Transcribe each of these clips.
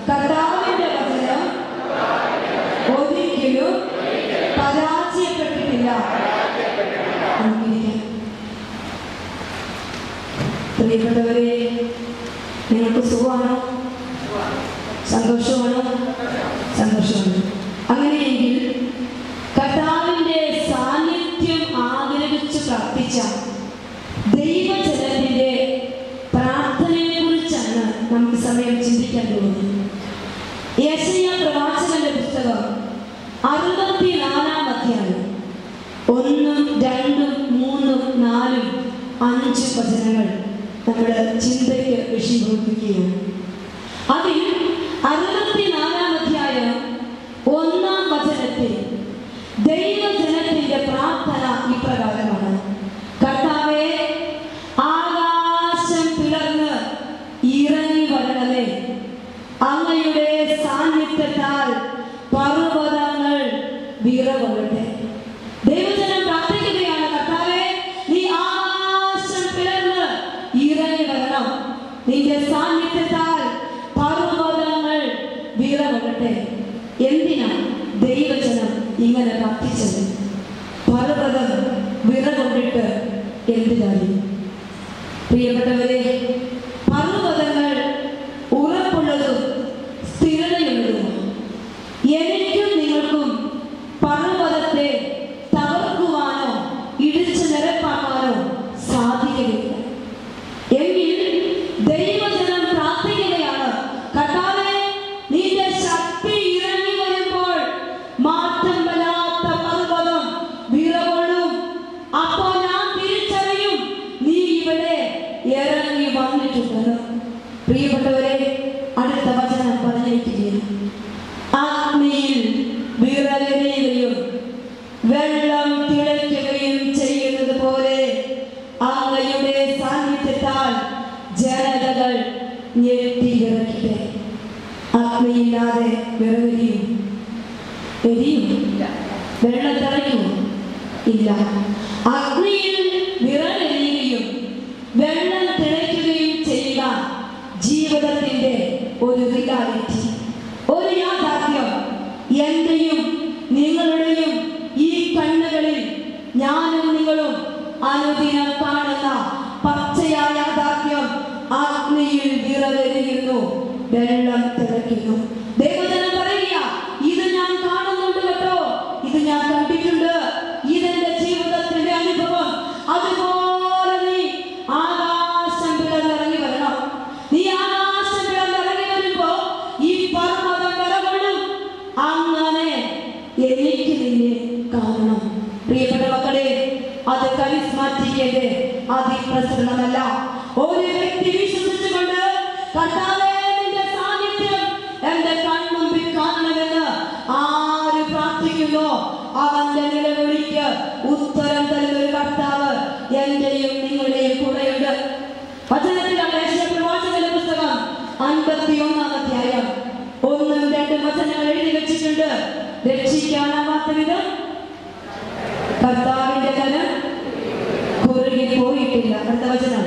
കർത്താവിന്റെ വചനം ഒരിക്കലും പരാജയപ്പെട്ടിട്ടില്ല നമുക്കിരിക്കാം. പ്രിയപ്പെട്ടവരെ നിങ്ങൾക്ക് സുഖമാണോ സന്തോഷമാണോ സന്തോഷമാണ് അങ്ങനെയെങ്കിൽ കർത്താവിന്റെ സാന്നിധ്യം ആഗ്രഹിച്ച് പ്രാർത്ഥിച്ച ദൈവജനത്തിന്റെ പ്രാർത്ഥനയെ കുറിച്ചാണ് നമുക്ക് സമയം ചിന്തിക്കാൻ പോകുന്നത് യേശയ്യ പ്രവാചകന്റെ പുസ്തകം അറുപത്തിനാലാം അധ്യായം ഒന്നും രണ്ടും മൂന്നും നാലും അഞ്ച് വചനങ്ങൾ നമ്മുടെ ചിന്തയ്ക്ക് വിഷയീഭവിക്കുകയാണ് അതിൽ അറുപത്തിനാലാം അധ്യായം ഒന്നാം വചനത്തിൽ ദൈവജനത്തിന്റെ പ്രാർത്ഥന ഇപ്രകാരമാണ് കർത്താവേ ആകാശം പിളർന്ന് ഇറങ്ങി വരണമേ അങ്ങയുടെ സാന്നിധ്യത്താൽ പർവ്വതങ്ങൾ വിറകൊള്ളട്ടെ ദൈവജനം പ്രാർത്ഥിക്കുകയാണ് കർത്താവേ നീ ആകാശം പിളർന്ന് ഇറങ്ങി വരണം നിന്റെ സാന്നിധ്യത്താൽ പർവ്വതങ്ങൾ വിറകൊള്ളട്ടെ എന്തിനാ ദൈവജനം ഇങ്ങനെ പ്രാർത്ഥിച്ചത് പർവ്വതം വിറകൊണ്ടിട്ട് എന്ത് കാര്യം പ്രിയപ്പെട്ടവരെ പർവ്വതങ്ങൾ ഉറപ്പുള്ളതും സ്ഥിരതയുള്ളതുമാണ് എനിക്കും നിങ്ങൾക്കും പർവ്വതത്തെ തകർക്കുവാനോ ഇടിച്ചു നിരപ്പാക്കാനോ സാധിക്കുകയില്ല എങ്കിൽ ദൈവജനം പ്രാർത്ഥിക്കുകയാണ് കർത്താവേ നിന്റെ ശക്തി ഇറങ്ങി വരുമ്പോൾ മാറ്റം വരാത്ത പർവ്വതം വിറകൊള്ളും അപ്പോൾ ഞാൻ തിരിച്ചറിയും നീ ഇവിടെ ഇറങ്ങി വന്നിട്ടുണ്ടെന്ന് പ്രിയപ്പെട്ടവരെ അടുത്ത വചനം പറഞ്ഞിരിക്കുകയാണ് അഗ്നിയിൽ വിറകരയുകയും വെള്ളം തിളയ്ക്കുകയും ചെയ്യുന്നത് പോലെ അങ്ങയുടെ സാന്നിധ്യത്താൽ ജനതകൾ ഞെട്ടിയിറക്കട്ടെ അഗ്നിയില്ലാതെ വിറകരിയും എരിയും വെള്ളം തിളയ്ക്കുമോ ഇല്ല അഗ്നിയിൽ വിറകെരിയുകയും വെള്ളം തിളയ്ക്കുകയും ചെയ്യുക ജീവിതത്തിന്റെ ഒരു റിയാലിറ്റി ഒരു യാഥാർത്ഥ്യം എന്റെയും നിങ്ങളുടെയും ഈ കണ്ണുകളിൽ ഞാനും നിങ്ങളും അനുദിനം കാണുന്ന പച്ചയായ യാഥാർത്ഥ്യം അഗ്നിയിൽ വിറവെരിയുന്നു വെള്ളം തിളയ്ക്കുന്നു ദൈവജനം പറയുക ഇത് ഞാൻ കാണുന്നുണ്ട് കേട്ടോ ഇത് ഞാൻ കണ്ടിട്ടുണ്ട് ഇതെന്റെ ജീവിതത്തിന്റെ അനുഭവം അതുപോലെ നീ ആകാശം പിളർന്നിറങ്ങി വരണം നീ ആകാശം പിളർന്നിറങ്ങി വരുമ്പോ ഈ പർവ്വതം വിറകൊള്ളും അങ്ങനെ എനിക്ക് നിന്നെ കാണണം പ്രിയപ്പെട്ട മക്കളെ അത് കരിസ്മാറ്റിക്കിന്റെ അതിപ്രസരണമല്ല ഒരു വ്യക്തി വിശ്വസിച്ചുകൊണ്ട് കർത്താവേ നിന്റെ സാന്നിധ്യം എന്റെ കൺമുമ്പിൽ കാണണമെന്ന് ആര് പ്രാർത്ഥിക്കുന്നു അവന്റെ നിലവിളിക്ക് ഉത്തരം തരുന്ന ഒരു കർത്താവ് എന്റെയും നിങ്ങളുടെയും കൂടെയുണ്ട് വചനത്തിലാണ് യേശയ്യാ പ്രവാചകന്റെ പുസ്തകം അൻപത്തി ഒന്നാം അധ്യായം ഒന്നും രണ്ടും വചനങ്ങൾ എഴുതി വെച്ചിട്ടുണ്ട് രക്ഷിക്കാനാവാത്ത വിധം കർത്താവിന്റെ കരം കുറുകി പോയിട്ടില്ല അടുത്ത വചനം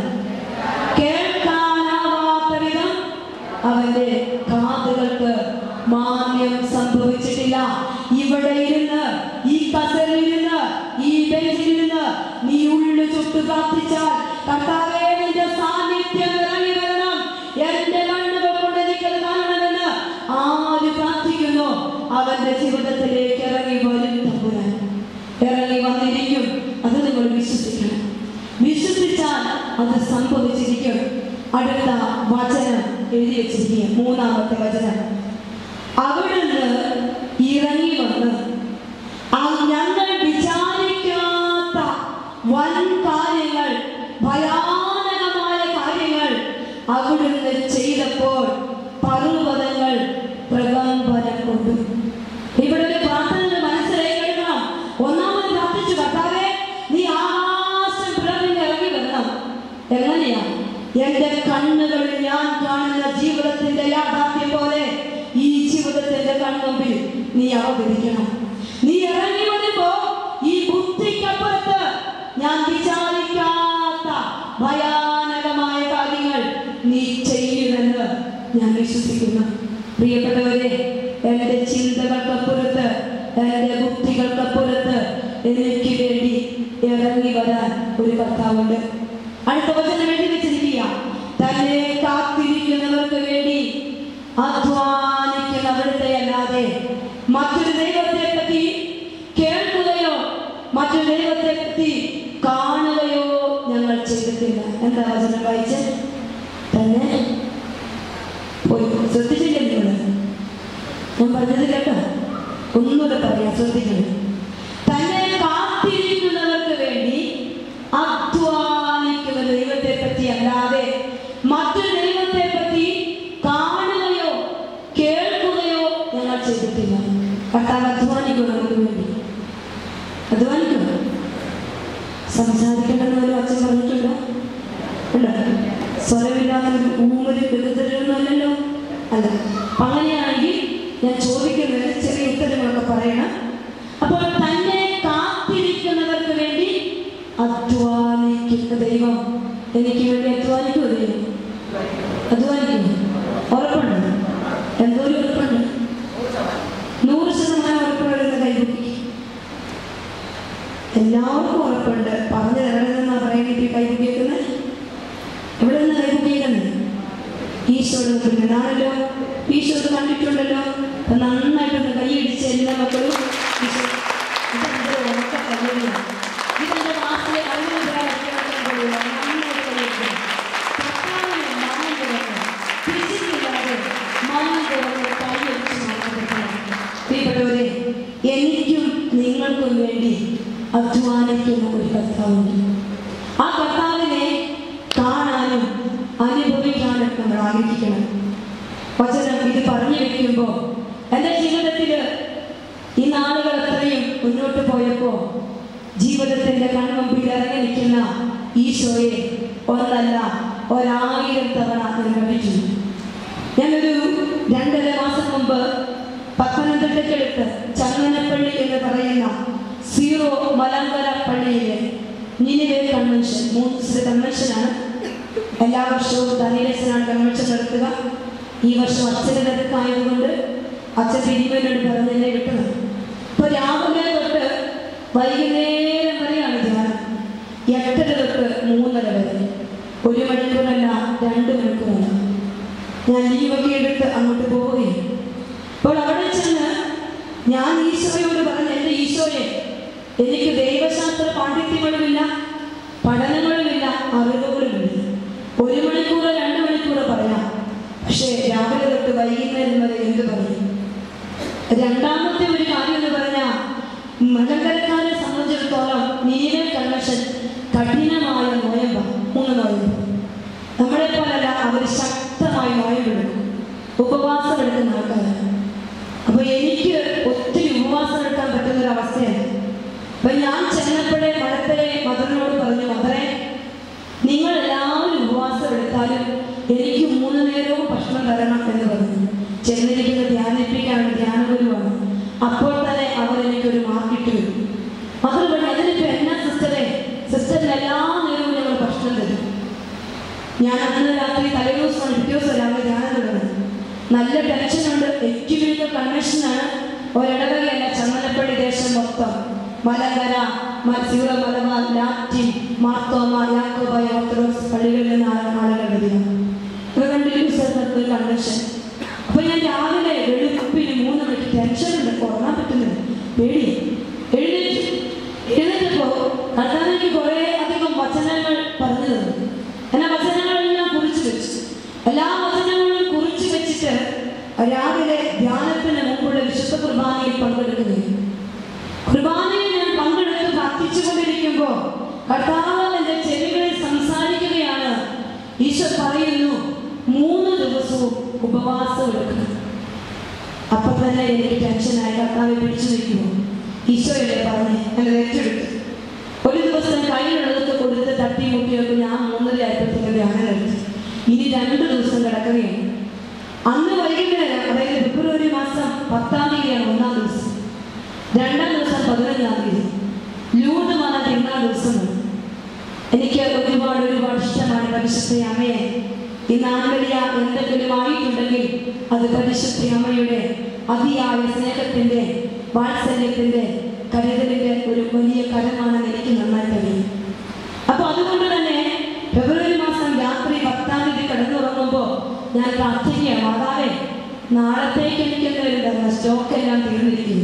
കേൾക്കാനാവാത്ത വിധം അവന്റെ കാതുകൾക്ക് മാന്യം സംഭവിച്ചിട്ടില്ല ഇവിടെ ഇരുന്ന് ഈ കസലിൽ ഇരുന്ന് ഈ ബെഞ്ചിൽ ഇരുന്ന് നീ ഉള്ളു ചുട്ടു പ്രാർത്ഥിച്ചാൽ കർത്താവേ നിന്റെ സാന്നിധ്യം ഇറങ്ങി വരണം എന്റെ കണ്ണുകൾ കൊണ്ട് എനിക്കത് കാണണമെന്ന് ആര് പ്രാർത്ഥിക്കുന്നു അവന്റെ ജീവിതത്തിലേക്ക് ഇറങ്ങി വരും തമ്പുരാൻ ഇറങ്ങി വന്നിരിക്കും അത് നിങ്ങൾ വിശ്വസിക്കണം വിശ്വസിച്ചാൽ അത് സംഭവിച്ചിരിക്കും അടുത്ത വചനം എഴുതി വെച്ചിരിക്കുക മൂന്നാമത്തെ വചനം അവിടുന്ന് ഇറങ്ങി വന്ന് ആ ഞങ്ങൾ വിചാരിക്കാത്ത വൻ കാര്യങ്ങൾ ഭയാനകമായ കാര്യങ്ങൾ അവിടുന്ന് ചെയ്തപ്പോൾ പർവ്വതങ്ങൾ പ്രകമ്പനം കൊണ്ടു ഇവിടെ ഒരു പ്രാർത്ഥന മനസ്സിലായി കഴിക്കണം ഒന്നാമത് പ്രാർത്ഥിച്ചു കർത്താവേ നീ ആകാശം പിളർന്ന് ഇറങ്ങി വരണം എങ്ങനെയാ എന്റെ കണ്ണുകളിൽ ഞാൻ കാണുന്ന ജീവിതത്തിന്റെ യാഥാർത്ഥ്യം പോലെ ഈ ജീവിതത്തിന്റെ കൺമുമ്പിൽ നീ അവതരിക്കണം നീ ഇറങ്ങി വരുമ്പോ ഈ ബുദ്ധിക്കപ്പുറത്ത് ഞാൻ വിചാരിക്കാത്ത ഭയാനകമായ കാര്യങ്ങൾ നീ ചെയ്യുമെന്ന് ഞാൻ വിശ്വസിക്കുന്നു പ്രിയപ്പെട്ടവരെ എൻ്റെ ചിന്തകൾക്കപ്പുറത്ത് എൻ്റെ ബുദ്ധികൾക്കപ്പുറത്ത് എനിക്ക് വേണ്ടി ഇറങ്ങി വരാൻ ഒരു കർത്താവുണ്ട് അടുത്ത വചനം എഴുതി വെച്ചിരിക്കുക തന്നെ കാത്തിരിക്കുന്നവർക്ക് വേണ്ടി അധ്വാനിക്കുന്നവരുടെ അല്ലാതെ മറ്റൊരു ദൈവത്തെ പറ്റി കേൾക്കുകയോ മറ്റൊരു ദൈവത്തെ പറ്റി കാണുകയോ ഞങ്ങൾ ചെയ്തിട്ടില്ല എന്താ വചനം വായിച്ച് തന്നെ പോയി ശ്രദ്ധിച്ചില്ലേ നിങ്ങൾ ഞാൻ പറഞ്ഞത് കേട്ടോ ഒന്നുകൂടെ പറയാം ശ്രദ്ധിക്കണം തന്നെ കാത്തിരിക്കുന്നവർക്ക് വേണ്ടി അധ്വാനിക്കുന്ന ദൈവത്തെ പറ്റി അല്ലാതെ മറ്റൊരു ദൈവത്തെ പറ്റി കാണുകയോ കേൾക്കുകയോ ഞങ്ങൾ ചെയ്തിട്ടില്ല കർത്താവ് അധ്വാനിക്കും നമുക്ക് വേണ്ടി അധ്വാനിക്കും സംസാരിക്കണമെന്ന് ഒരു അച്ഛൻ പറഞ്ഞിട്ടുണ്ടോ ഉണ്ടോ സ്വരമില്ലാത്തൊരു ഊമൊരു വിരുദ്ധരൊന്നുമല്ലല്ലോ അല്ല അപ്പൊ അങ്ങനെയാണെങ്കിൽ ഞാൻ ചോദിക്കുന്നത് ചെറിയ ഉത്തരങ്ങളൊക്കെ പറയണം അപ്പോൾ തന്നെ കാത്തിരിക്കുന്നവർക്ക് വേണ്ടി അധ്വാനിക്കുന്ന ദൈവം എനിക്ക് വേണ്ടി അധ്വാനിക്കുമോ ദൈവം അധ്വാനിക്കുന്നു ഉറപ്പുണ്ട് എന്തോ ഒരു ഉറപ്പുണ്ട് നൂറ് ശതമാനം ഉറപ്പുള്ള കൈകുട്ടി എല്ലാവർക്കും ഉറപ്പുണ്ട് പറഞ്ഞത് എവിടെ നിന്നാ പറയുന്നത് കൈകുട്ടിയേക്കുന്നത് എവിടെ നിന്ന് കൈകുട്ടിയേക്കുന്നത് ഈശോയുടെ മുമ്പിലാണല്ലോ ഈശോ ഇത് കണ്ടിട്ടുണ്ടല്ലോ അപ്പൊ നന്നായിട്ടൊന്ന് കൈയടിച്ച് എല്ലാ മക്കളും ഈശോ ഇതെന്റെ ഉറക്ക കല്യാണിയാണ് ഇതെന്റെ മാസത്തിലെ കഴിവില്ല നന്നായിട്ട് കൈയടിക്കണം കർത്താവിനെ മനം തുറന്ന് പിരിച്ചിട്ടില്ലാതെ മനം തുറന്ന് കൈയടിച്ച് മാറ്റപ്പെട്ടാണ് പ്രിയപ്പെട്ടവരെ എനിക്കും നിങ്ങൾക്കും വേണ്ടി അധ്വാനിക്കുന്ന ഒരു കർത്താവുണ്ട് ആ കർത്താവിനെ കാണാനും അനുഭവിക്കാനും നമ്മൾ ആഗ്രഹിക്കണം വചനം ഇത് പറഞ്ഞു വെക്കുമ്പോൾ എൻ്റെ ജീവിതത്തിൽ ഈ നാളുകൾ അത്രയും മുന്നോട്ട് പോയപ്പോൾ ജീവിതത്തിന്റെ കൺമുമ്പിൽ ഇറങ്ങി നിൽക്കുന്ന ഈശോയെ ഒന്നല്ല ഒരായിരം തവണ ഞാൻ കണ്ടിട്ടുണ്ട് ഞാനൊരു രണ്ടര മാസം മുമ്പ് പത്തനംതിട്ടയ്ക്കടുത്ത് ചങ്ങനപ്പള്ളി എന്ന് പറയുന്ന സീറോ മലങ്കര പള്ളിയിലെ നിനിവേ കൺവെൻഷൻ മൂന്ന് ദിവസത്തെ കൺവെൻഷനാണ് എല്ലാ വർഷവും തലയിലച്ഛനാണ് കൺവെൻഷൻ നടത്തുക ഈ വർഷം അച്ഛൻ്റെ തിരക്കായതുകൊണ്ട് അച്ഛൻ തിരുവനോട് പറഞ്ഞ് എന്നെ വിട്ടത് ഇപ്പൊ രാവിലെ തൊട്ട് വൈകുന്നേരം വരെയാണ് ധ്യാനം എട്ടര തൊട്ട് മൂന്നര വരെ ഒരു മണിക്കൂറല്ല രണ്ട് മണിക്കൂറല്ല ഞാൻ ലീവൊക്കെ എടുത്ത് അങ്ങോട്ട് പോവുകയും അപ്പോൾ അവിടെ ചെന്ന് ഞാൻ ഈശോയോട് പറഞ്ഞു എൻ്റെ ഈശോയെ എനിക്ക് ദൈവശാസ്ത്ര പാണ്ഡിത്യങ്ങളുമില്ല പഠനങ്ങളുമില്ല അറിവുകളുമില്ല ഒരു മണിക്കൂർ രണ്ട് മണിക്കൂർ പറയാം പക്ഷേ രാവിലെ തൊട്ട് വൈകുന്നേരം വരെ എന്ത് പറയും രണ്ടാമത്തെ ഒരു കാര്യം എന്ന് പറഞ്ഞാൽ മലങ്കരക്കാരെ സംബന്ധിച്ചിടത്തോളം നീല കൺവെൻഷൻ കഠിനമായ നോയമ്പ മൂന്ന് നോയമ്പ് നമ്മളെ പോലല്ല അവർ ശക്തമായി നോയമ്പെടുക്കും ഉപവാസം എടുക്കുന്ന ആൾക്കാരാണ് അപ്പൊ എനിക്ക് ഒത്തിരി ഉപവാസം എടുക്കാൻ പറ്റുന്ന ഒരു അവസ്ഥയാണ് അപ്പൊ ഞാൻ ചെന്നപ്പോഴേ മഠത്തിലെ മദറിനോട് പറഞ്ഞു മദറെ നിങ്ങൾ എല്ലാവരും ഉപവാസം എടുത്താലും എനിക്ക് മൂന്ന് നേരവും ഭക്ഷണം തരണം എന്ന് പറഞ്ഞു ചെന്നിരിക്കുന്ന ധ്യാനിപ്പിക്കാനുള്ള ധ്യാനഗുരുവാണ് അപ്പോൾ തന്നെ അവർ എനിക്കൊരു മാർക്കിട്ട് വരും മദർ പറഞ്ഞു അതിനിപ്പോ എന്നാ സിസ്റ്ററെ സിസ്റ്ററിന് എല്ലാ നേരവും ഞങ്ങൾ ഭക്ഷണം തരും ഞാൻ അന്ന് രാത്രി തലേ ദിവസമാണ് പിറ്റേ ദിവസം രാവിലെ ധ്യാനം തുടങ്ങുന്നത് നല്ല ടെൻഷനുണ്ട് എക്യുമിനിക്കൽ കൺവെൻഷനാണ് ഒരിടവകയല്ല ചങ്ങനപ്പള്ളി ദേശം മൊത്തം മലങ്കര സീറ മലബാർ ലാറ്റിൻ മാർത്തോമ യാക്കോബായ ഓർത്തഡോക്സ് പള്ളികളിൽ നിന്ന് ആ- ആളുകൾ വരിക ഇപ്പൊ കണ്ടിന്യൂസ് ഒരു കൺവെൻഷൻ അപ്പൊ ഞാൻ രാവിലെ വെളുപ്പിന് മൂന്ന് മണിക്ക് ടെൻഷൻ ഉണ്ട് ഉറങ്ങാൻ പറ്റുന്നില്ല പേടി എഴുന്നേറ്റ് എഴുന്നേറ്റപ്പോ കർത്താവിലേക്ക് കുറെ അധികം വചനങ്ങൾ പറഞ്ഞു തന്നു എന്നാ വചനങ്ങളെല്ലാം കുറിച്ചു വെച്ചു എല്ലാ വചനങ്ങളും കുറിച്ചു വെച്ചിട്ട് രാവിലെ ധ്യാനത്തിന് മുമ്പുള്ള വിശുദ്ധ കുർബാനയിൽ പങ്കെടുക്കുന്നു കുർബാനയിൽ ഞാൻ പങ്കെടുത്ത് പ്രാർത്ഥിച്ചുകൊണ്ടിരിക്കുമ്പോൾ കർത്താവ് എൻ്റെ ചെവികളിൽ സംസാരിക്കുകയാണ് ഈശോ പറയുന്നു മൂന്ന് ദിവസവും ഉപവാസം എടുക്കണം അപ്പൊ തന്നെ എനിക്ക് ടെൻഷനായി കർത്താവെ പിടിച്ചു നിൽക്കുമോ ഈശോയല്ലേ പറഞ്ഞ് എന്നെ ഏറ്റെടുത്തു ഒരു ദിവസം കയ്യിലുള്ളതൊക്കെ കൊടുത്ത് തട്ടി മുട്ടിയൊക്കെ ഞാൻ മൂന്നര ആയപ്പോഴത്തേക്ക് ധ്യാനം എടുത്തു ഇനി രണ്ട് ദിവസം കിടക്കുകയാണ് അന്ന് വൈകുന്നേരം അതായത് ഫെബ്രുവരി മാസം പത്താം തീയതിയാണ് ഒന്നാം ദിവസം രണ്ടാം ദിവസം പതിനൊന്നാം തീയതി ലൂർദ് വന്ന തിരുനാൾ ദിവസമാണ് എനിക്ക് ഒരുപാട് ഒരുപാട് ഇഷ്ടമാണ് പരിശുദ്ധ അമ്മയെ ഈ നാൻവലിയ എന്തെങ്കിലും ആയിട്ടുണ്ടെങ്കിൽ അത് പരിശുദ്ധ അമ്മയുടെ അതിയായ സ്നേഹത്തിന്റെ വാത്സല്യത്തിന്റെ കരുതലിന്റെ ഒരു വലിയ കരമാണെന്ന് എനിക്ക് നന്നായി കഴിയും അപ്പൊ അതുകൊണ്ട് തന്നെ ഫെബ്രുവരി മാസം രാത്രി പത്താം തീയതി കിടന്നുറങ്ങുമ്പോൾ ഞാൻ പ്രാർത്ഥിക്കുകയാണ് മാതാവേ നാളത്തേക്ക് എനിക്കെന്താ സ്റ്റോക്ക് എല്ലാം തീർന്നിരിക്കുന്നു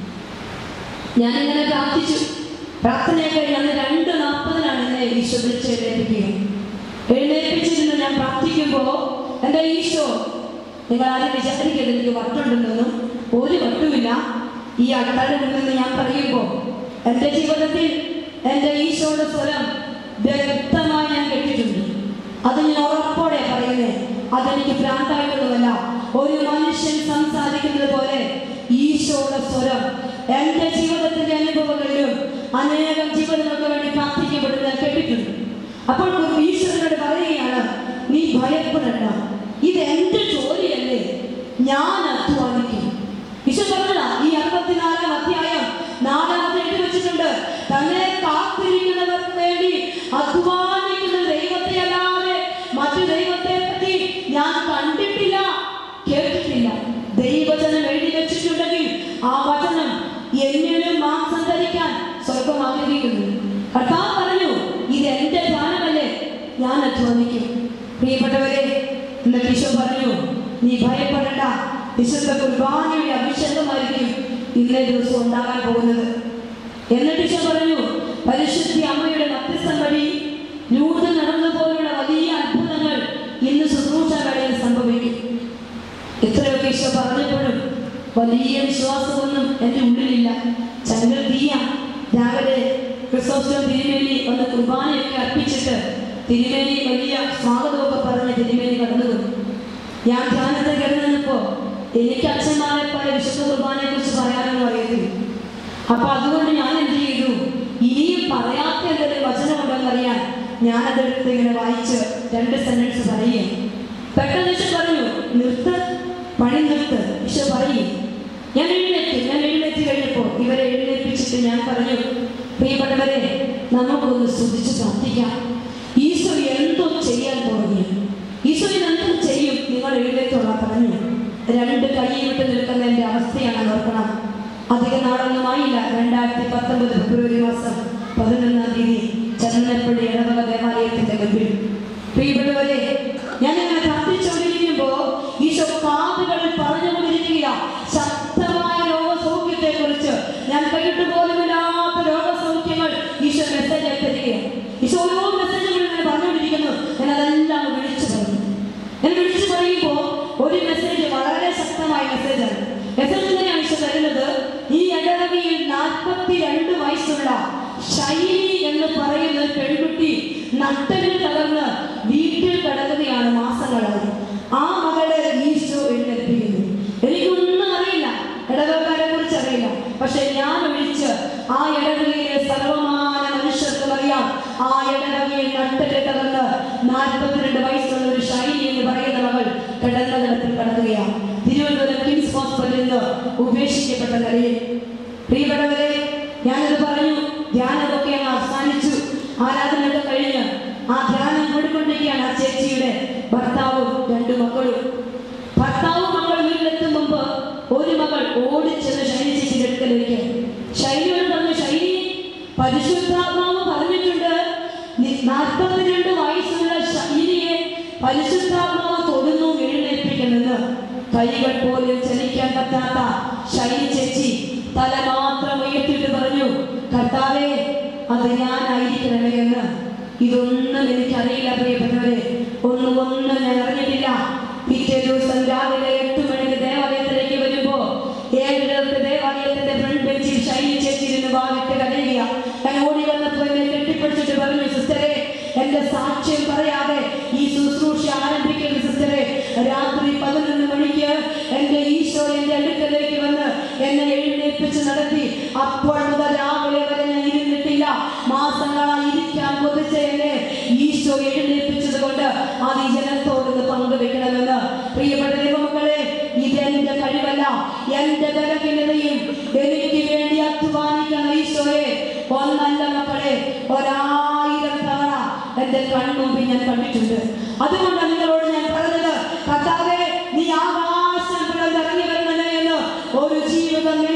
ഞാനിങ്ങനെ പ്രാർത്ഥിച്ചു പ്രാർത്ഥനയൊക്കെ ഞാൻ രണ്ട് നാൽപ്പതിനാണ് എന്നെ ഈശോ വിളിച്ച് എഴുന്നേൽപ്പിക്കുക എഴുന്നേൽപ്പിച്ചിരുന്ന് ഞാൻ പ്രാർത്ഥിക്കുമ്പോൾ എൻ്റെ ഈശോ നിങ്ങൾ ആരും വിചാരിക്കരുത് എനിക്ക് വട്ടുണ്ടെന്നൊന്നും ഒരു വട്ടുമില്ല ഈ അട്ടാരുടെ മുന്നിൽ നിന്ന് ഞാൻ പറയുമ്പോൾ എൻ്റെ ജീവിതത്തിൽ എൻ്റെ ഈശോയുടെ സ്വരം വ്യക്തമായി ഞാൻ കേട്ടിട്ടുണ്ട് അത് ഞാൻ ഉറപ്പോടെ പറയുന്നത് അതെനിക്ക് ഭ്രാന്തായിട്ടുള്ളതല്ല ഒരു മനുഷ്യൻ സംസാരിക്കുന്നത് പോലെ ഈശോയുടെ സ്വരം എന്റെ ജീവിതത്തിന്റെ അനുഭവങ്ങളിലും അനേകം ജീവിതങ്ങൾക്ക് വേണ്ടി പ്രാർത്ഥിക്കപ്പെടുന്നത് കേട്ടിട്ടുണ്ട് അപ്പോൾ ഈശ്വരനോട് പറയുകയാണ് നീ ഭയപ്പെടണ്ട ഇത് എന്റെ ജോലിയല്ലേ ഞാൻ അധ്വാനിക്കും ഈശോ പറഞ്ഞതാ ഈ അറുപത്തിനാലാം അധ്യായം നാലാമത്തെ എഴുതി വെച്ചിട്ടുണ്ട് തന്നെ കാത്തിരിക്കുന്നവർക്ക് വേണ്ടി അധ്വാനിക്കുന്ന ദൈവത്തെ അല്ലാതെ മറ്റു ദൈവത്തെ പറ്റി ഞാൻ കണ്ടിട്ടില്ല കേട്ടിട്ടില്ല ദൈവജനം എഴുതി വെച്ചിട്ടുണ്ടെങ്കിൽ ആ വചനം എന്നിലും മാംസം ധരിക്കാൻ സ്വർഗം ആഗ്രഹിക്കുന്നു കർത്താവ് പറഞ്ഞു ഇത് എന്റെ ധ്യാനമല്ലേ ഞാൻ അധ്വാനിക്കും പ്രിയപ്പെട്ടവരെ എന്നിട്ട് ഈശോ പറഞ്ഞു നീ ഭയപ്പെടണ്ട വിശുദ്ധ കുർബാനയുടെ അഭിഷേകമായിരിക്കും ഇന്നേ ദിവസം ഉണ്ടാകാൻ പോകുന്നത് എന്നിട്ട് ഈശോ പറഞ്ഞു പരിശുദ്ധി അമ്മയുടെ മധ്യസ്ഥം വഴി ലൂർദ് നടന്നതുപോലുള്ള വലിയ അത്ഭുതങ്ങൾ ഇന്ന് ശുശ്രൂഷ വേളയിൽ സംഭവിക്കും എത്രയൊക്കെ ഈശോ പറഞ്ഞപ്പോഴും വലിയ വിശ്വാസമൊന്നും എൻ്റെ ഉള്ളിലില്ല ചന്ദ്ര തീയ രാവിലെ ക്രിസ്തോസ്റ്റം തിരുമേനി വന്ന് കുർബാനയൊക്കെ അർപ്പിച്ചിട്ട് തിരുമേനി വലിയ സ്വാഗതമൊക്കെ പറഞ്ഞ് തിരുമേനി കടന്നു വന്നു ഞാൻ ധ്യാനത്തെ കിടന്നപ്പോ എനിക്ക് അച്ഛന്മാരെ പോലെ വിശുദ്ധ കുർബാനയെ കുറിച്ച് പറയാനൊന്നും അറിയത്തില്ല അപ്പൊ അതുകൊണ്ട് ഞാൻ എന്ത് ചെയ്തു ഇനിയും പറയാത്ത എന്തെങ്കിലും വചനമുണ്ടെന്ന് അറിയാൻ ഞാൻ അതെടുത്ത് ഇങ്ങനെ വായിച്ച് രണ്ട് സെന്റൻസ് പറയുകയാണ് പെട്ടെന്ന് ഈശോ പറഞ്ഞു നിർത്ത് പണി നിർത്ത് ഈശോ പറയും ഞാൻ എഴുന്നേറ്റ് ഞാൻ എഴുന്നേറ്റ് കഴിഞ്ഞപ്പോൾ ഇവരെ എഴുന്നേൽപ്പിച്ചിട്ട് ഞാൻ പറഞ്ഞു പ്രിയപ്പെട്ടവരെ നമുക്കൊന്ന് സ്തുതിച്ച് പ്രാർത്ഥിക്കാം ഈശോ എന്തോ ചെയ്യാൻ തുടങ്ങി ഈശോ ഇതെന്തും ചെയ്യും നിങ്ങൾ എഴുന്നേറ്റുള്ള പറഞ്ഞു രണ്ട് കൈ വിട്ട് നിൽക്കുന്നതിന്റെ അവസ്ഥയാണ് ഓർക്കണം അധിക നാളൊന്നുമായില്ല രണ്ടായിരത്തി പത്തൊമ്പത് ഫെബ്രുവരി മാസം പതിനൊന്നാം തീയതി ചന്ദനപ്പള്ളി ഇടവക ദേവാലയത്തിന്റെ മുമ്പിൽ പ്രിയപ്പെട്ടവരെ ഞാനിങ്ങനെ പ്രാർത്ഥിച്ചുകൊണ്ടിരിക്കുമ്പോ ഈശോ കാതുകളിൽ പറഞ്ഞുകൊണ്ടിരിക്കുക ശക്തമായ രോഗസൗഖ്യത്തെ കുറിച്ച് ഞാൻ കേട്ടു പോലുമില്ലാത്ത രോഗസൗഖ്യങ്ങൾ ഈശോ മെസ്സേജ് തരികയാണ് ഈശോ ഓരോ മെസ്സേജുകൾ ഇങ്ങനെ പറഞ്ഞുകൊണ്ടിരിക്കുന്നു ഞാൻ അതെല്ലാം വിളിച്ചു പറഞ്ഞു ഞാൻ വിളിച്ചു പറയുമ്പോ ഒരു മെസ്സേജ് വളരെ ശക്തമായ മെസ്സേജാണ് മെസ്സേജ് തന്നെയാണ് ഈശോ തരുന്നത് ഈ ഇടവകയിൽ നാൽപ്പത്തി രണ്ട് വയസ്സുള്ള ശൈലി എന്ന് പറയുന്ന ഒരു പെൺകുട്ടി നട്ടലിൽ തകർന്ന് വീട്ടിൽ കിടക്കുകയാണ് മാസങ്ങളായി ആ മകളെ ഈശോ എഴുന്നേൽപ്പിക്കുന്നു എനിക്കൊന്നും അറിയില്ല ഇടവക്കാരെ കുറിച്ച് അറിയില്ല പക്ഷെ ഞാൻ ഒഴിച്ച് ആ ഇടവകയിലെ സർവമാന മനുഷ്യർക്കും അറിയാം ആ ഇടവകയിൽ നട്ടല് തകർന്ന് നാൽപ്പത്തിരണ്ട് വയസ്സുള്ള ഒരു ശൈലി എന്ന് പറയുന്ന മകൾ കിടന്ന കിടത്തിൽ കിടക്കുകയാണ് തിരുവനന്തപുരം കിങ്സ് ഹോസ്പിറ്റലിൽ നിന്ന് ഉപേക്ഷിക്കപ്പെട്ട നിലയിൽ പ്രിയപ്പെട്ടവരെ ഞാനത് പറഞ്ഞു ധ്യാനമൊക്കെ അങ്ങ് അവസാനിച്ചു ആരാധനയൊക്കെ കഴിഞ്ഞ് ആ ധ്യാനം കൂടിക്കൊണ്ടിരിക്കുകയാണ് ആ ചേച്ചിയുടെ ഭർത്താവും രണ്ടു മക്കളും ഭർത്താവും മക്കൾ വീട്ടിലെത്തും മുമ്പ് ഒരു മകൾ ഓടിച്ചെന്ന് ശൈലി ചേച്ചിയുടെ അടുക്കലേക്ക് ശൈലിയോട് പറഞ്ഞു ശൈലി പരിശുദ്ധാത്മാവ് പറഞ്ഞിട്ടുണ്ട് നി- നാൽപ്പത്തിരണ്ട് വയസ്സുള്ള ശൈലിയെ പരിശുദ്ധാത്മാവ് തൊടുന്നു എഴുന്നേൽപ്പിക്കുമെന്ന് കൈകൾ പോലും ചലിക്കാൻ പറ്റാത്ത ശൈലി ചേച്ചി തല മാത്രം ഉയർത്തിയിട്ട് പറഞ്ഞു കർത്താവേ അത് ഞാനായിരിക്കണമേ എന്ന് ഇതൊന്നും എനിക്കറിയില്ല പ്രിയപ്പെട്ടവരെ ഒന്നും ഒന്നും ഞാൻ അറിഞ്ഞിട്ടില്ല പിറ്റേ ദിവസം രാവിലെ എട്ട് മണിക്ക് ദേവാലയത്തിലേക്ക് വരുമ്പോ ഏഴരക്ക് ദേവാലയത്തിന്റെ ഫ്രണ്ട് ബെഞ്ചിൽ ശൈലി ചേച്ചി ഇരുന്ന് വാവിട്ട് കരയുക ഞാൻ ഓടി വന്നപ്പോ എന്നെ കെട്ടിപ്പിടിച്ചിട്ട് പറഞ്ഞു സിസ്റ്ററെ എന്റെ സാക്ഷ്യം പറയാതെ ഈ ശുശ്രൂഷ ആരംഭിക്കുന്ന സിസ്റ്ററെ രാത്രി പതിനൊന്ന് മണിക്ക് എന്റെ ഈശോ എന്റെ അടുക്കലേക്ക് വന്ന് എന്നെ എഴുന്നേൽപ്പിച്ച് നടത്തി അപ്പോൾ മുതൽ രാവിലെ വരെ ഞാൻ ഇരുന്നിട്ടില്ല മാസങ്ങളായി ഇരിക്കാൻ കൊതിച്ച എന്നെ ഈശോ എഴുന്നേൽപ്പിച്ചത് കൊണ്ട് അത് ഈ ജനത്തോട് ഇത് പങ്കുവെക്കണമെന്ന് പ്രിയപ്പെട്ട ദൈവമക്കളെ ഇതെന്റെ കഴിവല്ല എന്റെ ബലഹീനതയും എനിക്ക് വേണ്ടി അധ്വാനിക്കണം ഈശോയെ ഒന്നല്ല മക്കളെ ഒരായിരം തവണ എന്റെ കൺമുമ്പിൽ ഞാൻ കണ്ടിട്ടുണ്ട് അതുകൊണ്ട് നിങ്ങളോട് ഞാൻ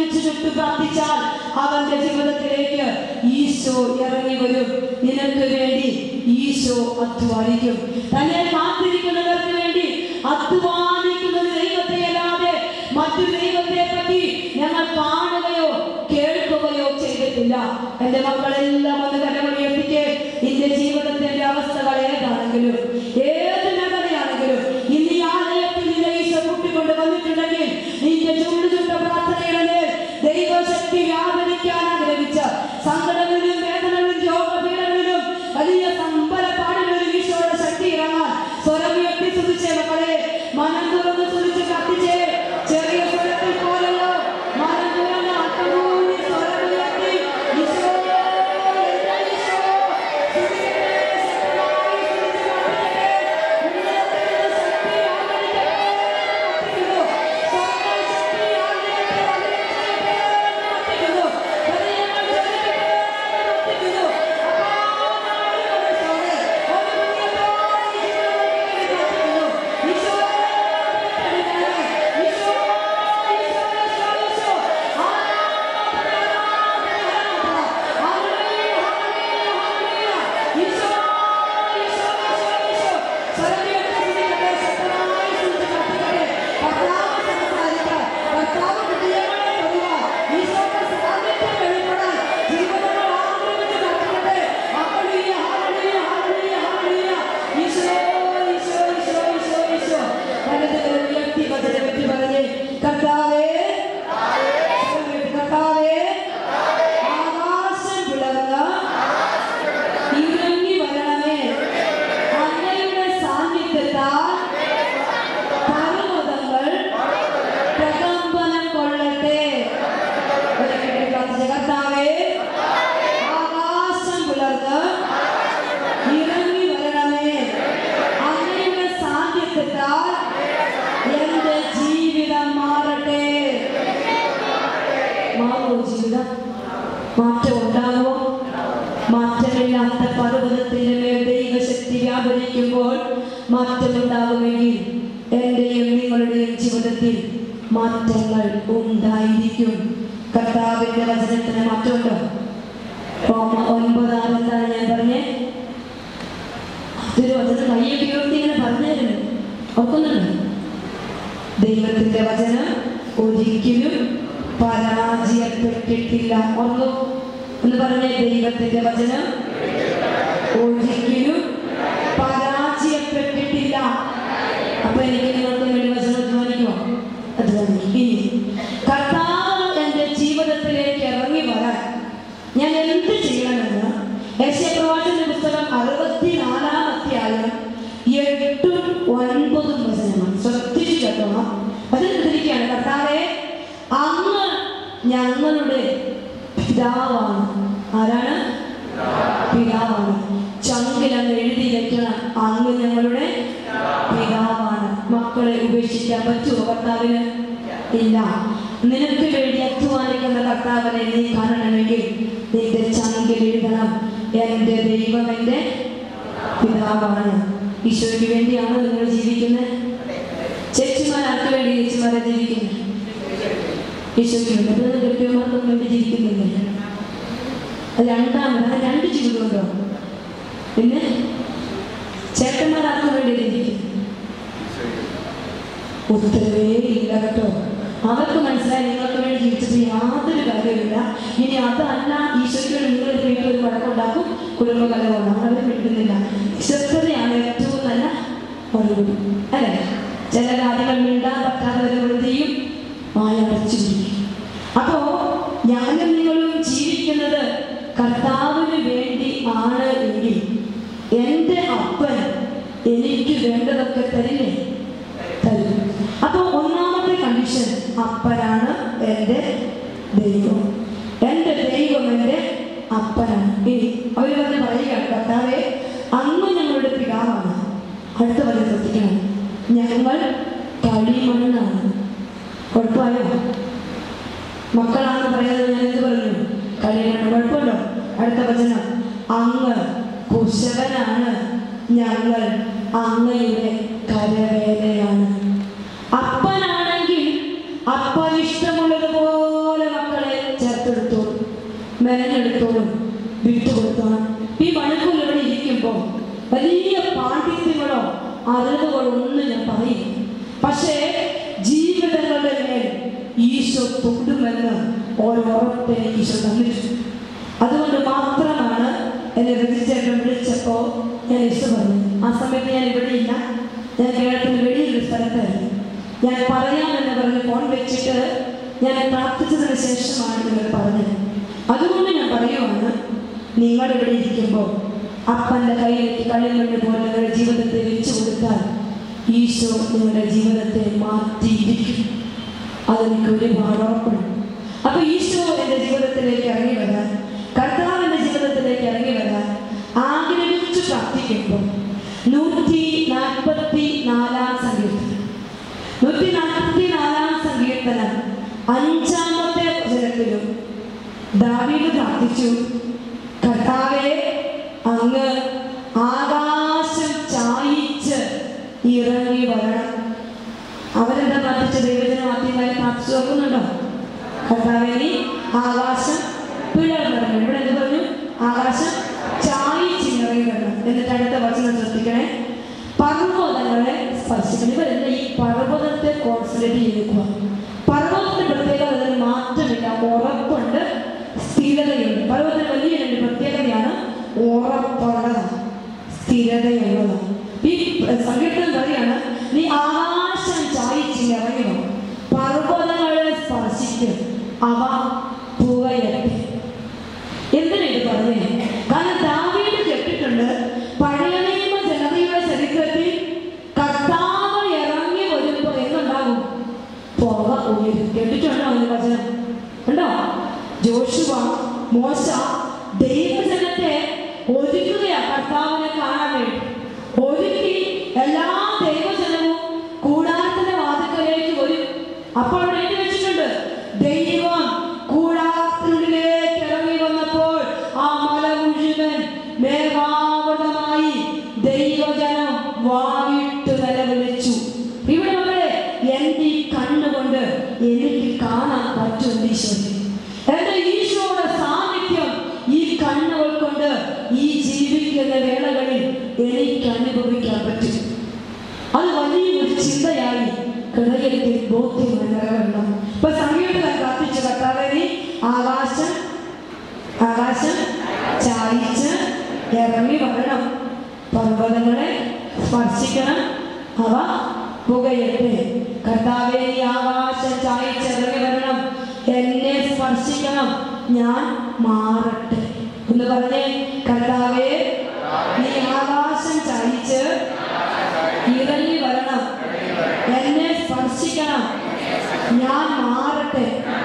ഒരുമിച്ച് ചുട്ടു പ്രാർത്ഥിച്ചാൽ അവന്റെ ജീവിതത്തിലേക്ക് ഈശോ ഇറങ്ങി വരും നിനക്ക് വേണ്ടി ഈശോ അധ്വാനിക്കും തന്നെ കാത്തിരിക്കുന്നവർക്ക് വേണ്ടി അധ്വാനിക്കുന്ന ഒരു ദൈവത്തെ അല്ലാതെ മറ്റൊരു ദൈവത്തെ പറ്റി ഞങ്ങൾ കാണുകയോ കേൾക്കുകയോ ചെയ്തിട്ടില്ല എന്റെ മക്കളെല്ലാം ഒന്ന് കരമണിയെത്തിക്ക് നിന്റെ ജീവിതത്തിന്റെ അവസ്ഥകൾ ഏതാണെങ്കിലും ഏത് നഗരയാണെങ്കിലും ഇന്ന് ഈ ആലയത്തിൽ നിന്നെ ഈശോ കൂട്ടിക്കൊണ്ട് വന്നിട്ടുണ്ടെങ്കിൽ നിന്റെ ചുണ്ടു ചുട്ട പ്രാർത്ഥനയുടെ മേൽ ദൈവശക്തി വ്യാപരിക്കാൻ ആഗ്രഹിച്ച സങ്കടങ്ങളിലും വേദനകളിലും രോഗപീഠങ്ങളിലും വലിയ സമ്പലപ്പാടുകളിലും ഈശോയുടെ ശക്തി ഇറങ്ങാൻ സ്വരം ഉയർത്തി സ്തുതിച്ചേ മക്കളെ മനം തുറന്ന് സ്തുതിച്ച് കത്തിച്ചേ ചെറിയ സ്വരത്തിൽ പോലല്ലോ മനം തുറന്ന് അട്ടമൂന്നി സ്വരം ഉയർത്തി ഈശോ എന്റെ ഈശോ സ്തുതിക്കട്ടെ, ശക്തമായി സ്തുതിച്ച് കത്തിക്കട്ടെ. ഉന്നതത്തിന്റെ ശക്തി ആഗ്രഹിക്കട്ടെ, കത്തിക്കുന്നു. സ്വന്തം ശക്തി ആഗ്രഹിക്കട്ടെ, ആഗ്രഹിക്കട്ടെ, കത്തിക്കുന്നു. ഹൃദയങ്ങൾ ജ്വലിക്കട്ടെ, കത്തിക്കുന്നു. കർത്താവേ കർത്താവേ ആകാശം പിളർന്ന ഇറങ്ങി വരണമേ അങ്ങയുടെ സാന്നിധ്യത്താൽ പർവ്വതങ്ങൾ പ്രകമ്പനം കൊള്ളട്ടെ ഒരിക്കൽ പ്രാർത്ഥിച്ച കർത്താവേ ആകാശം പിളർന്ന് ഇറങ്ങി വരണമേ അങ്ങയുടെ സാന്നിധ്യത്താൽ എന്റെ ജീവിതം മാറട്ടെ മാറോ ജീവിതം മാറ്റം ഉണ്ടാകുമോ മാറ്റമില്ലാത്ത പർവ്വതത്തിന്റെ മേൽ ദൈവശക്തി വ്യാപരിക്കുമ്പോൾ മാറ്റമുണ്ടാകുമെങ്കിൽ എന്റെയും നിങ്ങളുടെയും ജീവിതത്തിൽ മാറ്റങ്ങൾ ഉണ്ടായിരിക്കും കർത്താവിന്റെ വചനത്തിന് മാറ്റമുണ്ടോ റോമ ഒൻപതാം എന്താണ് ഞാൻ പറഞ്ഞേ അതൊരു വചനം കയ്യൊക്കെ ഉയർത്തി ഇങ്ങനെ പറഞ്ഞായിരുന്നു ഓർക്കുന്നുണ്ടോ ദൈവത്തിന്റെ വചനം ഒരിക്കലും പരാജയപ്പെട്ടിട്ടില്ല ഓർമ്മോ എന്ന് പറഞ്ഞേ ദൈവത്തിന്റെ വചനം ഒരിക്കലും പരാജയപ്പെട്ടിട്ടില്ല അപ്പൊ എനിക്ക് നിങ്ങൾക്ക് വേണ്ടി വചനം അധ്വാനിക്കുമോ അധ്വാനിക്കും ഇനി കർത്താവ് എന്റെ ജീവിതത്തിലേക്ക് ഇറങ്ങി വരാൻ ഞാൻ എന്ത് ചെയ്യണമെന്ന് യശപ്രവാചന്റെ പുസ്തകം അറുപത്തിനാലാം അധ്യായം എട്ടും ഒൻപതും വചനമാണ് ശ്രദ്ധിച്ചു കേട്ടോണം വചനത്തിരിക്കുകയാണ് കർത്താവെ അങ്ങ് ഞങ്ങളുടെ പിതാവാണ് ആരാണ് പിതാവാണ് ചങ്കിലങ്ങ് എഴുതി വെക്കണം അങ്ങ് ഞങ്ങളുടെ പിതാവാണ് മക്കളെ ഉപേക്ഷിക്കാൻ പറ്റുമോ കർത്താവിന് ഇല്ല നിനക്ക് വേണ്ടി അധ്വാനിക്കുന്ന കർത്താവിനെ നീ കാണണമെങ്കിൽ നിന്റെ ചങ്കിൽ എഴുതണം എൻ്റെ ദൈവം എൻ്റെ പിതാവാണ് ഈശോയ്ക്ക് വേണ്ടിയാണ് നിങ്ങൾ ജീവിക്കുന്നത് ചേച്ചിമാർ ആർക്ക് വേണ്ടി ചേച്ചിമാരെ ജീവിക്കുന്നത് ഈശോയ്ക്ക് വേണ്ടി അത് കൃത്യമാർക്കും വേണ്ടി ജീവിക്കുന്നില്ല അത് രണ്ടാമത് അത് രണ്ട് ജീവിതമുണ്ടോ പിന്നെ ചേട്ടന്മാർ ആർക്ക് വേണ്ടി ജീവിക്കുന്നു ഉത്തരവേ ഇല്ല കേട്ടോ അവർക്ക് മനസ്സിലായി നിങ്ങൾക്ക് വേണ്ടി ജീവിച്ചിട്ട് യാതൊരു കാര്യമില്ല ഇനി അതല്ല ഈശോയ്ക്ക് വേണ്ടി നിങ്ങൾ വീട്ടിൽ ഒരു വഴക്കുണ്ടാക്കും കുടുംബകലമാണ് അവർ വിട്ടുന്നില്ല ശ്രദ്ധതയാണ് ഏറ്റവും നല്ല മറുപടി അല്ലേ ചില കാര്യങ്ങൾ മിണ്ടാൻ പറ്റാത്തവരെ എന്ത് ചെയ്യും വായടച്ചു പിടിക്കും അപ്പോ ഞാനും നിങ്ങളും ജീവിക്കുന്നത് കർത്താവിന് വേണ്ടി ആണ് എങ്കിൽ എൻ്റെ അപ്പൻ എനിക്ക് വേണ്ടതൊക്കെ തരില്ലേ തരും അപ്പൊ ഒന്നാമത്തെ കണ്ടീഷൻ അപ്പനാണ് എൻ്റെ ദൈവം എൻ്റെ ദൈവം എൻ്റെ അപ്പനാണ് ഇനി അവർ വന്ന് പറയുകയാണ് കർത്താവെ അങ്ങ് ഞങ്ങളുടെ പിതാവാണ് അടുത്ത വരെ ശ്രദ്ധിക്കണം ഞങ്ങൾ കളിമണ്ണാണ് കുഴപ്പമായോ മക്കളാണെന്ന് പറയുന്നത് ഞാൻ എന്ത് പറഞ്ഞു കളിമണ്ണ് കുഴപ്പമുണ്ടോ അടുത്ത വചനം അങ്ങ് കുശവനാണ് ഞങ്ങൾ അങ്ങയുടെ കരവേലയാണ് അപ്പനാണെങ്കിൽ അപ്പൻ ഇഷ്ടമുള്ളതുപോലെ മക്കളെ മെനഞ്ഞെടുത്തോളും വിട്ടുകൊടുത്തോളും ഈ മണിക്കൂർ ഇവിടെ ഇരിക്കുമ്പോൾ വലിയ പാണ്ഡിത്യങ്ങളോ അറിവുകളോ ഒന്നും ഞാൻ പറയില്ല പക്ഷേ ജീവിതങ്ങളുടെ മേൽ ഈശോ തൊടുമെന്ന് ഓരോരുത്തരെ ഈശോ തന്നിട്ടുണ്ട് അതുകൊണ്ട് മാത്രമാണ് എന്നെ രജിസ്റ്റേഷൻ വിളിച്ചപ്പോൾ ഞാൻ ഈശോ പറഞ്ഞു ആ സമയത്ത് ഞാൻ ഇവിടെ ഇല്ല ഞാൻ കേരളത്തിന് വെളിയിലൊരു സ്ഥലത്തായിരുന്നു ഞാൻ പറയാമെന്ന് പറഞ്ഞ് ഫോൺ വെച്ചിട്ട് ഞാൻ പ്രാർത്ഥിച്ചതിന് ശേഷമാണ് നിങ്ങൾ പറഞ്ഞത് അതുകൊണ്ട് ഞാൻ പറയുവാണ് നിങ്ങൾ ഇവിടെ ഇരിക്കുമ്പോൾ അപ്പൻ്റെ കയ്യിലേക്ക് കളിമണ്ണ് പോലെ നിങ്ങളുടെ ജീവിതത്തെ വെച്ചു കൊടുത്താൽ ഈശോ നിങ്ങളുടെ ജീവിതത്തെ മാറ്റിയിരിക്കും അതെനിക്ക് ഒരുപാട് ഉറപ്പുണ്ട് അപ്പൊ ഈശോ എൻ്റെ ജീവിതത്തിലേക്ക് ഇറങ്ങി വരാൻ കർത്താവിൻ്റെ ജീവിതത്തിലേക്ക് ഇറങ്ങി വരാൻ ആഗ്രഹിച്ചു പ്രാർത്ഥിക്കുമ്പോൾ നൂറ്റി നാൽപ്പത്തി നാലാം സങ്കീർത്തനം നൂറ്റി നാൽപ്പത്തി നാലാം സങ്കീർത്തനം അഞ്ചാമത്തെ വചനത്തിലും ദാവീദ് പ്രാർത്ഥിച്ചു കർത്താവെ അങ്ങ് ആകാശം ചായിച്ച് ഇറങ്ങി വരണം അവരെന്താ പ്രാർത്ഥിച്ച ദൈവജനം ആദ്യമായി പ്രാർത്ഥിച്ചു നോക്കുന്നുണ്ടോ കർത്താവെ നീ ആകാശം പിളർന്നു ഇവിടെ എന്ത് പറഞ്ഞു ആകാശം ചായിച്ച് ഇറങ്ങി വരണം എന്നിട്ട് അടുത്ത വചനം ശ്രദ്ധിക്കണേ പർവ്വതങ്ങളെ സ്പർശിക്കണം ഇവരെല്ലാം ഈ പർവ്വതത്തെ കോൺസെൻട്രേറ്റ് ചെയ്തിരിക്കുക പർവ്വതത്തിന്റെ പ്രത്യേകത അതിന് മാറ്റമില്ല ഉറപ്പുണ്ട് സ്ഥിരതയുണ്ട് പർവ്വതത്തിന് വലിയ രണ്ട് പ്രത്യേകതയാണ് ഉറപ്പുള്ളതാണ് സ്ഥിരതയുള്ളതാണ് ഈ സങ്കീർത്തനം പറയാണ് നീ ആകാശം ചായിച്ച് ഇറങ്ങണം പർവ്വതങ്ങളെ സ്പർശിക്കും അവ പുകയട്ടെ എന്തിനാ ഇത് പറഞ്ഞേ കാരണം ദാവീദ് കേട്ടിട്ടുണ്ട് പഴയ നിയമ ജനതയുടെ ചരിത്രത്തിൽ കർത്താവ് ഇറങ്ങി വരുമ്പോൾ എന്തുണ്ടാകും പുക ഉയരും കേട്ടിട്ടുണ്ടോ അതിന് വചനം ഉണ്ടോ ജോഷുവ മോശ ദൈവജനത്തെ ഒരുക്കുകയാ കർത്താവിനെ കാണാൻ വേണ്ടി ഒരുക്കി എല്ലാ ദൈവജനവും കൂടാരത്തിന്റെ വാതിക്കലേക്ക് വരും അപ്പോൾ അവിടെ എഴുതി വെച്ചിട്ടുണ്ട് ദൈവം കൂടാരത്തിനുള്ളിലേക്ക് ഇറങ്ങി വന്നപ്പോൾ ആ മല മുഴുവൻ മേഘാവൃതമായി ദൈവജനം വാവിട്ട് നിലവിളിച്ചു ഇവിടെ നമ്മളെ എന്റെ ഈ കണ്ണുകൊണ്ട് എനിക്ക് കാണാൻ പറ്റും ഈശോ എന്റെ ഈശോയുടെ സാന്നിധ്യം ഈ കണ്ണുകൾ കൊണ്ട് ഈ ജീവിക്കുന്ന വേളകളിൽ എനിക്ക് അനുഭവിക്കാൻ പറ്റും അത് വലിയൊരു ചിന്തയായി ഹൃദയത്തിൽ ബോധ്യമായി നിറവേറണം ഇപ്പൊ സംഗീതത്തിൽ പ്രാർത്ഥിച്ച കർത്താവേ നീ ആകാശം ആകാശം ചായിച്ച് ഇറങ്ങി വരണം പർവ്വതങ്ങളെ സ്പർശിക്കണം അവ പുകയട്ടെ കർത്താവേ നീ ആകാശം ചായിച്ച് ഇറങ്ങി വരണം എന്നെ സ്പർശിക്കണം ഞാൻ മാറട്ടെ എന്ന് പറഞ്ഞേ കർത്താവേ നീ ആകാശം ചായിച്ച് ഇറങ്ങി വരണം എന്നെ സ്പർശിക്കണം ഞാൻ മാറട്ടെ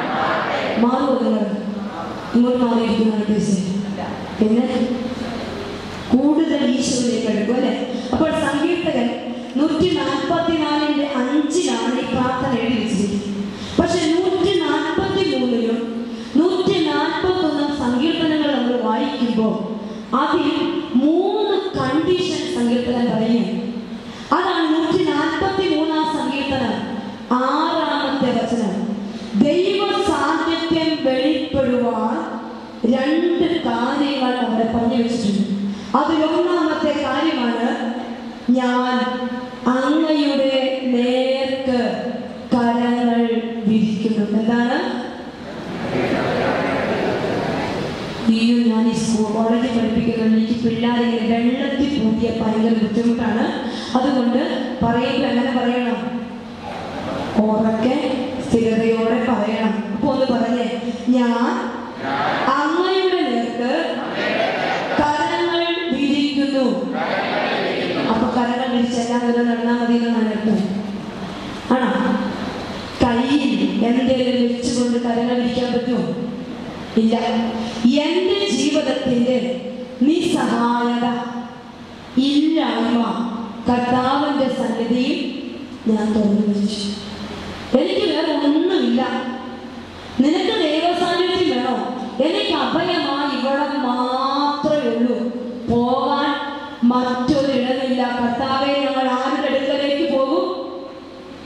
മാറുമോ നിങ്ങൾ ഇങ്ങോട്ട് മാറിയിരിക്കുന്ന ഉദ്ദേശിച്ചത് പിന്നെ കൂടുതൽ ഈശോയിലേക്ക് എടുക്കും അല്ലെ അപ്പോൾ സങ്കീർത്തകൻ നൂറ്റി നാൽപ്പത്തിനാലിന്റെ അഞ്ചിലാണ് ഈ പ്രാർത്ഥന എഴുതി വെച്ചിരിക്കുന്നത് പക്ഷെ നൂറ്റി നാൽപ്പത്തി മൂന്നിലും നൂറ്റി നാൽപ്പത്തി ഒന്നാം സങ്കീർത്തനങ്ങൾ നമ്മൾ വായിക്കുമ്പോൾ അതിൽ മൂന്ന് കണ്ടീഷൻ സങ്കീർത്തനം പറയും അതാണ് നൂറ്റി നാൽപ്പത്തി മൂന്നാം സങ്കീർത്തനം ആറാമത്തെ വചനം ദൈവ സാന്നിധ്യം വെളിപ്പെടുവാൻ രണ്ട് കാര്യങ്ങൾ അവിടെ പറഞ്ഞു വെച്ചിട്ടുണ്ട് അതിലൊന്നാമത്തെ കാര്യമാണ് ഞാൻ അങ്ങയുടെ നേർക്ക് കരങ്ങൾ വിരിക്കുന്നു എന്താണ് അയ്യോ ഞാൻ ഈ സ്കൂൾ കോളേജിൽ പഠിപ്പിക്കുന്നുണ്ട് എനിക്ക് പിള്ളേരെ വെള്ളത്തിൽ പൂട്ടിയ ഭയങ്കര ബുദ്ധിമുട്ടാണ് അതുകൊണ്ട് പറയുമ്പോൾ എങ്ങനെ പറയണം ഉറക്കെ സ്ഥിരതയോടെ പറയണം അപ്പൊ ഒന്ന് പറഞ്ഞേ ഞാൻ അങ്ങയുടെ നേർക്ക് കരങ്ങൾ വിരിക്കുന്നു അപ്പൊ കരങ്ങൾ വിരിച്ച് എല്ലാം നേരം നടന്നാൽ മതി എന്നാണ് അർത്ഥം ആണോ കയ്യിൽ എന്തെങ്കിലും വെച്ചുകൊണ്ട് കരങ്ങൾ വിരിക്കാൻ പറ്റുമോ ഇല്ല എന്റെ ജീവിതത്തിന്റെ നിസ്സഹായത ഇല്ലായ്മ കർത്താവിന്റെ സന്നിധിയിൽ ഞാൻ തുറന്നു വെച്ചു എനിക്ക് വേറെ ഒന്നുമില്ല നിനക്ക് ദൈവസാന്നിധ്യം വേണോ എനിക്ക് അഭയമായി ഇവിടെ മാത്രമേ ഉള്ളൂ പോകാൻ മറ്റൊരിടമില്ല കർത്താവെ ഞങ്ങൾ ആരുടെ അടുക്കലേക്ക് പോകും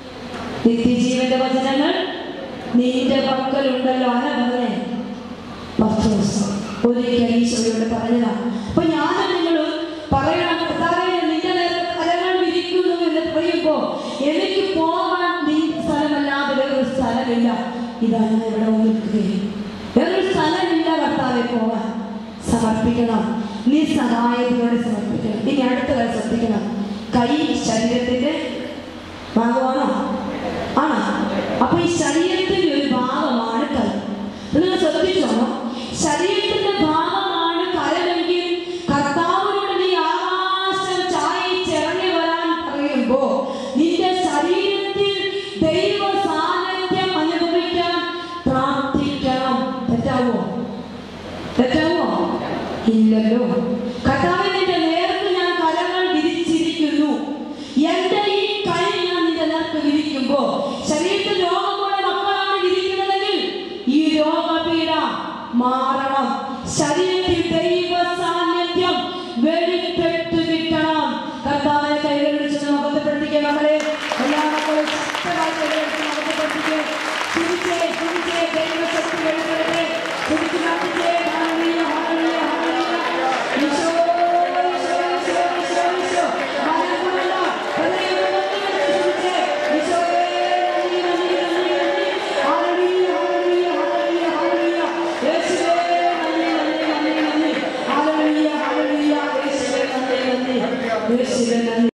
നിത്യജീവന്റെ വചനങ്ങൾ നിന്റെ പക്കലുണ്ടല്ലോ ആരാ പറഞ്ഞേ പത്രോസ് ഒരിക്കൽ ഈശോയോട് പറഞ്ഞതാ അപ്പൊ ഞാനും നിങ്ങളും പറയണം കർത്താവേ നിന്റെ നേരെ കരങ്ങൾ വിരിക്കുന്നു എന്ന് പറയുമ്പോ എനിക്ക് പോകാൻ നിന്റെ സ്ഥലമല്ലാതെ വേറൊരു സ്ഥലമില്ല ഇതാ ഞാൻ ഇവിടെ നിൽക്കുകയും വേറൊരു സ്ഥലമില്ല കർത്താവെ പോകാൻ സമർപ്പിക്കണം നീ സഹായത്തിനോട് സമർപ്പിക്കണം ഇനി അടുത്ത കാര്യം ശ്രദ്ധിക്കണം കൈ ശരീരത്തിന്റെ ഭാഗമാണോ ആണോ അപ്പൊ ഈ ശരീരത്തിന്റെ ഒരു ഭാഗമാണ് കൈ നിങ്ങൾ ശ്രദ്ധിച്ചോ ശരീരത്തിന്റെ ഭാഗമാണ് കരമെങ്കിൽ കർത്താവിനോട് നീ ആകാശം ചായച്ചിറങ്ങി വരാൻ പറയുമ്പോ നിന്റെ ശരീരത്തിൽ ദൈവ സാന്നിധ്യം അനുഭവിക്കാൻ പ്രാർത്ഥിക്കണം തെറ്റാവോ തെറ്റാവോ ഇല്ലല്ലോ കർത്താവിന്റെ നേർക്ക് ഞാൻ കരങ്ങൾ വിരിച്ചിരിക്കുന്നു എന്റെ ഈ കൈ ഞാൻ നിന്റെ നേർക്ക് വിരിക്കുമ്പോ ശരീരത്തിൽ രോഗമുള്ള മക്കളാണ് വിരിക്കുന്നതെങ്കിൽ ഈ രോഗപീഠ മാറണം ശരീരത്തിൽ ദൈവ സാന്നിധ്യം വെളിപ്പെട്ടു കിട്ടണം കർത്താവിനെ കൈകൾ വിളിച്ച് മഹത്വപ്പെടുത്തിക്കുക നമ്മളെ എല്ലാ മക്കളും ശക്തമായി കൈകൾ വിളിച്ച് മഹത്വപ്പെടുത്തിക്കുക ചിരിച്ചേ ചിരിച്ചേ ദൈവശക്തി വെളിപ്പെട്ടു